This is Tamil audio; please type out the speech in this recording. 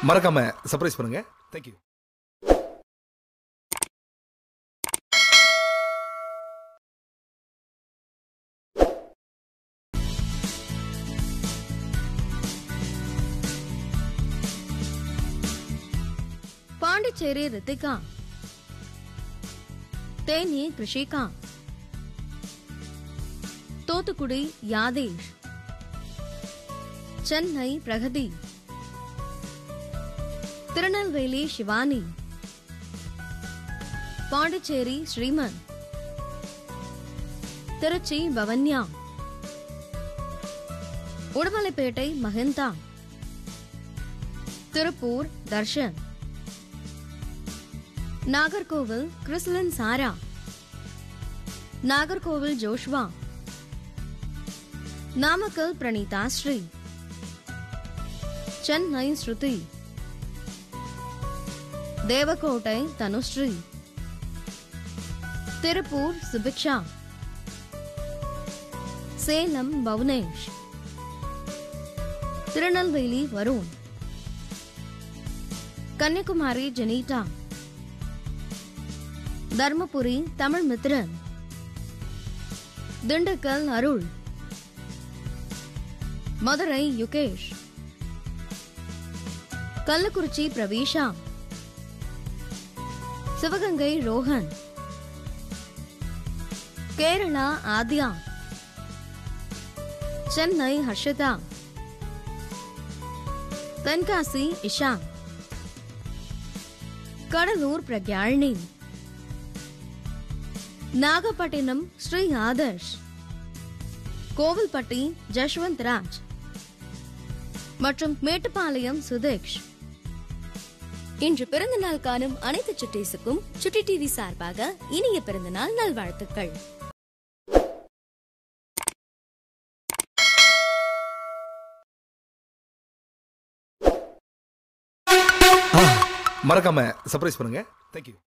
மறக்காம சர்ப்ரைஸ் பண்ணுங்க thank you Pondicherry Rithika Theni Krishika Thoothukudi Yadesh Chennai Pragathi Tirunelveli Shivani Pondicherry Sriman Trichy Bhavanya Udumalaipettai Mahinda Tiruppur Dharshan Nagercoil Chrislan Sarah Nagercoil Joshua Namakkal Praneetha Sri Chennai Shruti Devakottai Dhanushree Tiruppur Subiksha Salem Pavunesh Tirunelveli Varun Kanyakumari Jenita Dharmapuri Tamil Mithran Dindigul Arul Madurai Yukesh Kallakurichi Praveesha Sivaganga Rohan Kerala Aadhya Chennai Harshitha Tenkasi Isha Cuddalore Pragyazhini Nagapattinam Sri Adarsh Kovilpatti Jashwanth Raj மற்றும் மேட்டுப்பாளையம் சுதேஷ் இன்று பிறந்தநாள் காணும் அனைத்து சுட்டீஸுக்கும் சுட்டி டிவி சார்பாக இனிய பிறந்தநாள் நல்வாழ்த்துக்கள் மறக்காம சர்ப்ரைஸ் பண்ணுங்க தேங்க்யூ